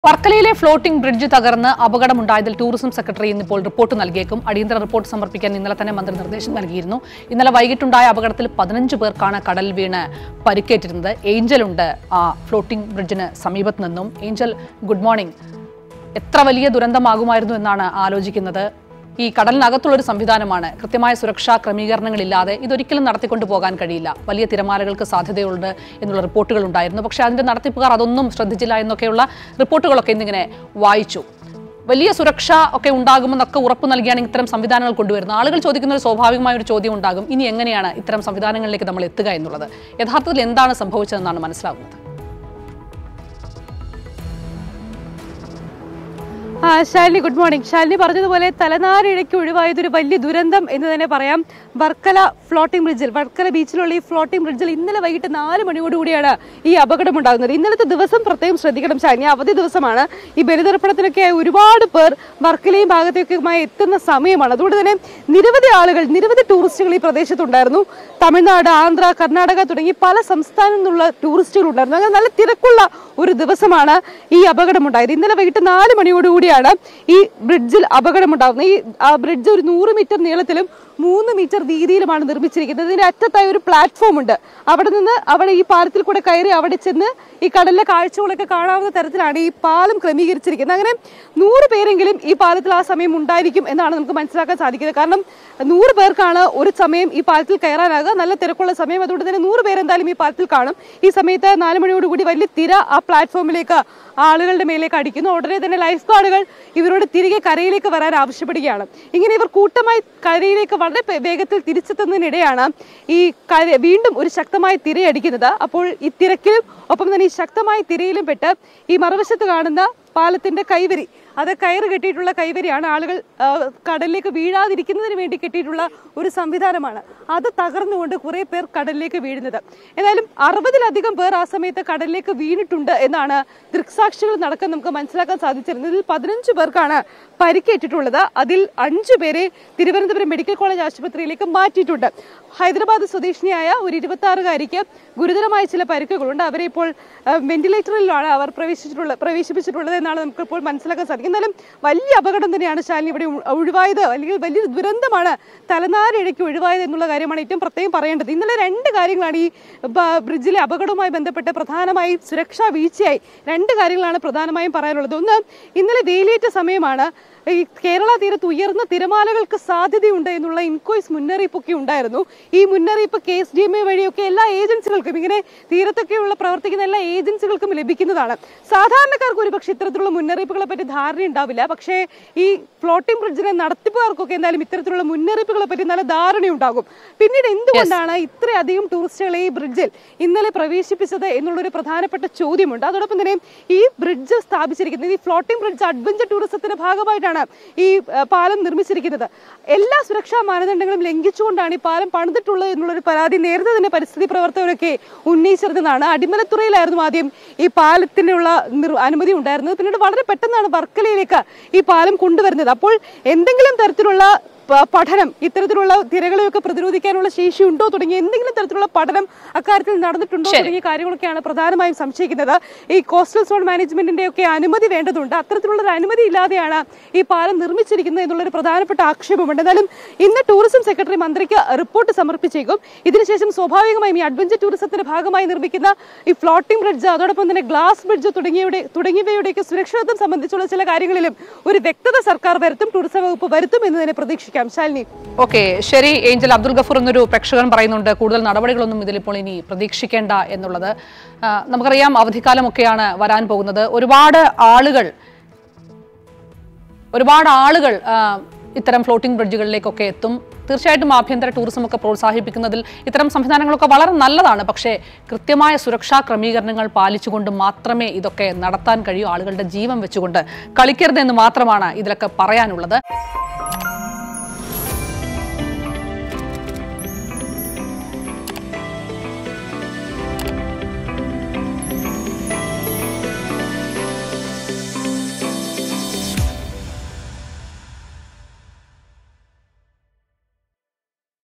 വർക്കലയിലെ floating bridge തകർന്ന് അപകടമുണ്ടായതിൽ tourism secretary ഇന്നിപ്പോൾ റിപ്പോർട്ട് നൽകിയേക്കും അടിയന്തര റിപ്പോർട്ട് സമർപ്പിക്കാൻ ഇന്നലെ തന്നെ മന്ത്രി നിർദ്ദേശം നൽകിയിരുന്നു ഇന്നലെ വൈകിട്ടുണ്ടായ അപകടത്തിൽ പതിനഞ്ച് പേർക്കാണ് കടൽ വീണ് പരിക്കേറ്റിരുന്നത് ഏഞ്ചൽ ഉണ്ട് ആ ഫ്ലോട്ടിംഗ് ബ്രിഡ്ജിന് സമീപത്ത് നിന്നും ഏഞ്ചൽ ഗുഡ് മോർണിംഗ് എത്ര വലിയ ദുരന്തമാകുമായിരുന്നു എന്നാണ് ആലോചിക്കുന്നത് ഈ കടലിനകത്തുള്ള ഒരു സംവിധാനമാണ് കൃത്യമായ സുരക്ഷാ ക്രമീകരണങ്ങളില്ലാതെ ഇതൊരിക്കലും നടത്തിക്കൊണ്ടു പോകാൻ കഴിയില്ല വലിയ തിരമാലകൾക്ക് സാധ്യതയുണ്ട് എന്നുള്ള റിപ്പോർട്ടുകൾ ഉണ്ടായിരുന്നു പക്ഷേ അതിന്റെ നടത്തിപ്പുകാർ അതൊന്നും ശ്രദ്ധിച്ചില്ല എന്നൊക്കെയുള്ള റിപ്പോർട്ടുകളൊക്കെ ഇന്നിങ്ങനെ വായിച്ചു വലിയ സുരക്ഷ ഒക്കെ ഉണ്ടാകുമെന്നൊക്കെ ഉറപ്പ് നൽകിയാണ് ഇത്തരം സംവിധാനങ്ങൾ കൊണ്ടുവരുന്നത് ആളുകൾ ചോദിക്കുന്ന ഒരു സ്വാഭാവികമായ ഒരു ചോദ്യം ഉണ്ടാകും ഇനി എങ്ങനെയാണ് ഇത്തരം സംവിധാനങ്ങളിലേക്ക് നമ്മൾ എത്തുക എന്നുള്ളത് യഥാർത്ഥത്തിൽ എന്താണ് സംഭവിച്ചതെന്നാണ് മനസ്സിലാകുന്നത് ആ ശാലിനി ഗുഡ് മോർണിംഗ് ശാലിനി പറഞ്ഞതുപോലെ തലനാരിഴയ്ക്ക് ഒഴിവായതൊരു വലിയ ദുരന്തം എന്ന് തന്നെ പറയാം വർക്കല ഫ്ലോട്ടിംഗ് ബ്രിഡ്ജിൽ വർക്കല ബീച്ചിലുള്ള ഈ ഫ്ലോട്ടിംഗ് ബ്രിഡ്ജിൽ ഇന്നലെ വൈകിട്ട് നാല് മണിയോടുകൂടിയാണ് ഈ അപകടം ഉണ്ടാകുന്നത് ഇന്നലത്തെ ദിവസം പ്രത്യേകം ശ്രദ്ധിക്കണം ശാലിനി അവധി ദിവസമാണ് ഈ ബലിതർപ്പണത്തിനൊക്കെ ഒരുപാട് പേർ വർക്കലയും ഭാഗത്തേക്കുമായി എത്തുന്ന സമയമാണ് അതുകൊണ്ട് തന്നെ നിരവധി ആളുകൾ നിരവധി ടൂറിസ്റ്റുകൾ ഈ പ്രദേശത്തുണ്ടായിരുന്നു തമിഴ്നാട് ആന്ധ്ര കർണാടക തുടങ്ങി പല സംസ്ഥാനങ്ങളിൽ നിന്നുള്ള ടൂറിസ്റ്റുകൾ ഉണ്ടായിരുന്നു അങ്ങനെ നല്ല തിരക്കുള്ള ഒരു ദിവസമാണ് ഈ അപകടമുണ്ടായത് ഇന്നലെ വൈകിട്ട് നാല് മണിയോടുകൂടിയാണ് ഈ ബ്രിഡ്ജിൽ അപകടമുണ്ടാകുന്നത് ഈ ആ ബ്രിഡ്ജ് ഒരു നൂറ് മീറ്റർ നീളത്തിലും മൂന്ന് മീറ്റർ വീതിയിലുമാണ് നിർമ്മിച്ചിരിക്കുന്നത് ഇതിന്റെ അറ്റത്തായി ഒരു പ്ലാറ്റ്ഫോം ഉണ്ട് അവിടെ നിന്ന് അവിടെ ഈ പാലത്തിൽ കൂടെ കയറി അവിടെ ചെന്ന് ഈ കടലിലെ കാഴ്ചകളൊക്കെ കാണാവുന്ന തരത്തിലാണ് ഈ പാലം ക്രമീകരിച്ചിരിക്കുന്നത് അങ്ങനെ നൂറ് പേരെങ്കിലും ഈ പാലത്തിൽ ആ സമയം ഉണ്ടായിരിക്കും എന്നാണ് നമുക്ക് മനസ്സിലാക്കാൻ സാധിക്കുന്നത് കാരണം നൂറ് പേർക്കാണ് ഒരു സമയം ഈ പാലത്തിൽ കയറാനാകുക നല്ല തിരക്കുള്ള സമയം അതുകൊണ്ട് തന്നെ നൂറ് പേര് എന്തായാലും ഈ പാലത്തിൽ കാണും ഈ സമയത്ത് നാല് മണിയോടുകൂടി വലിയ തിര ആ പ്ലാറ്റ്ഫോമിലേക്ക് ആളുകളുടെ മേലേക്ക് അടിക്കുന്നു ഉടനെ തന്നെ ലൈഫ് ഗാർഡുകൾ ഇവരോട് തിരികെ കരയിലേക്ക് വരാൻ ആവശ്യപ്പെടുകയാണ് ഇങ്ങനെ ഇവർ കൂട്ടമായി കരയിലേക്ക് വളരെ പേ- വേഗത്തിൽ തിരിച്ചെത്തുന്നതിനിടെയാണ് ഈ കര വീണ്ടും ഒരു ശക്തമായ തിരയടിക്കുന്നത് അപ്പോൾ ഈ തിരക്കിലും ഒപ്പം തന്നെ ഈ ശക്തമായ തിരയിലും പെട്ട് ഈ മറുവശത്ത് കാണുന്ന പാലത്തിന്റെ കൈവരി അത് കയറ് കെട്ടിയിട്ടുള്ള കൈവരിയാണ് ആളുകൾ ആ, കടലിലേക്ക് വീഴാതിരിക്കുന്നതിന് വേണ്ടി കെട്ടിയിട്ടുള്ള ഒരു സംവിധാനമാണ് അത് തകർന്നുകൊണ്ട് കുറെ പേർ കടലിലേക്ക് വീഴുന്നത് എന്നാലും അറുപതിലധികം പേർ ആ സമയത്ത് കടലിലേക്ക് വീണിട്ടുണ്ട് എന്നാണ് ദൃക്സാക്ഷികൾ നടക്കാൻ നമുക്ക് മനസ്സിലാക്കാൻ സാധിച്ചിരുന്നത് ഇതിൽ പതിനഞ്ച് പേർക്കാണ് പരിക്കേറ്റിട്ടുള്ളത് അതിൽ അഞ്ചു പേരെ തിരുവനന്തപുരം മെഡിക്കൽ കോളേജ് ആശുപത്രിയിലേക്ക് മാറ്റിയിട്ടുണ്ട് ഹൈദരാബാദ് സ്വദേശിനിയായ ഒരു ഇരുപത്തി ആറുകാരിക്ക് ഗുരുതരമായ ചില പരിക്കുകളുണ്ട് അവരെ ഇപ്പോൾ ആ, വെന്റിലേറ്ററിലാണ് അവർ പ്രവേശിച്ചിട്ടുള്ളത് പ്രവേശിപ്പിച്ചിട്ടുള്ളത് എന്നാണ് നമുക്ക് ഇപ്പോൾ മനസ്സിലാക്കാൻ സാധിക്കും എന്നാലും വലിയ അപകടം തന്നെയാണ് ശാലിനി ഇവിടെ ഒ- ഒഴിവായത് അല്ലെങ്കിൽ വലിയ ദുരന്തമാണ് തലനാരിഴയ്ക്ക് ഒഴിവായത് എന്നുള്ള കാര്യമാണ് ഏറ്റവും പ്രത്യേകം പറയേണ്ടത് ഇന്നലെ രണ്ട് കാര്യങ്ങളാണ് ഈ ബ- ബ്രിഡ്ജിലെ അപകടവുമായി ബന്ധപ്പെട്ട് പ്രധാനമായും സുരക്ഷാ വീഴ്ചയായി രണ്ട് കാര്യങ്ങളാണ് പ്രധാനമായും പറയാനുള്ളത് ഒന്ന് ഇന്നലെ വേലിയേറ്റ സമയമാണ് ഈ കേരള തീരത്ത് ഉയർന്ന തിരമാലകൾക്ക് സാധ്യതയുണ്ട് എന്നുള്ള ഇൻക്വയസ് മുന്നറിയിപ്പൊക്കെ ഉണ്ടായിരുന്നു ഈ മുന്നറിയിപ്പ് K S D M A വഴിയൊക്കെ എല്ലാ ഏജൻസികൾക്കും ഇങ്ങനെ തീരത്തൊക്കെയുള്ള പ്രവർത്തിക്കുന്ന എല്ലാ ഏജൻസികൾക്കും ലഭിക്കുന്നതാണ് സാധാരണക്കാർക്ക് ഒരുപക്ഷെ ഇത്തരത്തിലുള്ള മുന്നറിയിപ്പുകളെ പറ്റി ധാരണ ഉണ്ടാവില്ല പക്ഷേ ഈ ഫ്ലോട്ടിംഗ് ബ്രിഡ്ജിനെ നടത്തിപ്പുകാർക്കൊക്കെ എന്തായാലും ഇത്തരത്തിലുള്ള മുന്നറിയിപ്പുകളെ പറ്റി നല്ല ധാരണയുണ്ടാകും പിന്നീട് എന്തുകൊണ്ടാണ് ഇത്രയധികം ടൂറിസ്റ്റുകളെ ഈ ബ്രിഡ്ജിൽ ഇന്നലെ പ്രവേശിപ്പിച്ചത് എന്നുള്ളൊരു പ്രധാനപ്പെട്ട ചോദ്യമുണ്ട് അതോടൊപ്പം തന്നെ ഈ ബ്രിഡ്ജ് സ്ഥാപിച്ചിരിക്കുന്നത് ഈ ഫ്ലോട്ടിംഗ് ബ്രിഡ്ജ് അഡ്വഞ്ചർ ടൂറിസത്തിന്റെ ഭാഗമായിട്ടാണ് ഈ ആ, പാലം നിർമ്മിച്ചിരിക്കുന്നത് എല്ലാ സുരക്ഷാ മാനദണ്ഡങ്ങളും ലംഘിച്ചുകൊണ്ടാണ് ഈ പാലം പണിതിട്ടുള്ളത് എന്നുള്ളൊരു പരാതി നേരത്തെ തന്നെ പരിസ്ഥിതി പ്രവർത്തകരൊക്കെ ഉന്നയിച്ചിരുന്നതാണ് അടിമലത്തുറയിലായിരുന്നു ആദ്യം ഈ പാലത്തിനുള്ള നിർ- അനുമതി ഉണ്ടായിരുന്നത് പിന്നീട് വളരെ പെട്ടെന്നാണ് വർക്കലയിലേക്ക് ഈ പാലം കൊണ്ടുവരുന്നത് അപ്പോൾ എന്തെങ്കിലും തരത്തിലുള്ള പ- പഠനം ഇത്തരത്തിലുള്ള തിരകളെയൊക്കെ പ്രതിരോധിക്കാനുള്ള ശേഷി ഉണ്ടോ തുടങ്ങിയ എന്തെങ്കിലും തരത്തിലുള്ള പഠനം അക്കാര്യത്തിൽ നടന്നിട്ടുണ്ടോ ശരി. തുടങ്ങിയ കാര്യങ്ങളൊക്കെയാണ് പ്രധാനമായും സംശയിക്കുന്നത് ഈ കോസ്റ്റൽ സോൺ മാനേജ്മെന്റിന്റെ ഒക്കെ അനുമതി വേണ്ടതുണ്ട് അത്തരത്തിലുള്ള ഒരു അനുമതി ഇല്ലാതെയാണ് ഈ പാലം നിർമ്മിച്ചിരിക്കുന്നത് എന്നുള്ളൊരു പ്രധാനപ്പെട്ട ആക്ഷേപമുണ്ട് എന്നാലും ഇന്ന് ടൂറിസം സെക്രട്ടറി മന്ത്രിക്ക് റിപ്പോർട്ട് സമർപ്പിച്ചേക്കും ഇതിനുശേഷം സ്വാഭാവികമായും ഈ അഡ്വഞ്ചർ ടൂറിസത്തിന്റെ ഭാഗമായി നിർമ്മിക്കുന്ന ഈ ഫ്ലോട്ടിംഗ് ബ്രിഡ്ജ് അതോടൊപ്പം തന്നെ ഗ്ലാസ് ബ്രിഡ്ജ് തുടങ്ങിയവയുടെ തുടങ്ങിയവയുടെയൊക്കെ സുരക്ഷിതത്വം സംബന്ധിച്ചുള്ള ചില കാര്യങ്ങളിലും ഒരു വ്യക്തത സർക്കാർ വരുത്തും ടൂറിസം വകുപ്പ് വരുത്തും എന്ന് തന്നെ പ്രതീക്ഷിക്കാം ശാലിനി ഓക്കെ ശരി ഏഞ്ചൽ അബ്ദുൽ ഗഫൂർ എന്നൊരു പ്രേക്ഷകൻ പറയുന്നുണ്ട് കൂടുതൽ നടപടികളൊന്നും ഇതിലിപ്പോൾ ഇനി പ്രതീക്ഷിക്കേണ്ട എന്നുള്ളത് ആ, നമുക്കറിയാം അവധിക്കാലമൊക്കെയാണ് വരാൻ പോകുന്നത് ഒരുപാട് ആളുകൾ ഒരുപാട് ആളുകൾ ആ, ഇത്തരം ഫ്ലോട്ടിംഗ് ബ്രിഡ്ജുകളിലേക്കൊക്കെ എത്തും തീർച്ചയായിട്ടും ആഭ്യന്തര ടൂറിസം ഒക്കെ പ്രോത്സാഹിപ്പിക്കുന്നതിൽ ഇത്തരം സംവിധാനങ്ങളൊക്കെ വളരെ നല്ലതാണ് പക്ഷേ കൃത്യമായ സുരക്ഷാ ക്രമീകരണങ്ങൾ പാലിച്ചുകൊണ്ട് മാത്രമേ ഇതൊക്കെ നടത്താൻ കഴിയൂ ആളുകളുടെ ജീവൻ വെച്ചുകൊണ്ട് കളിക്കരുതെന്ന് മാത്രമാണ് ഇതിലൊക്കെ പറയാനുള്ളത്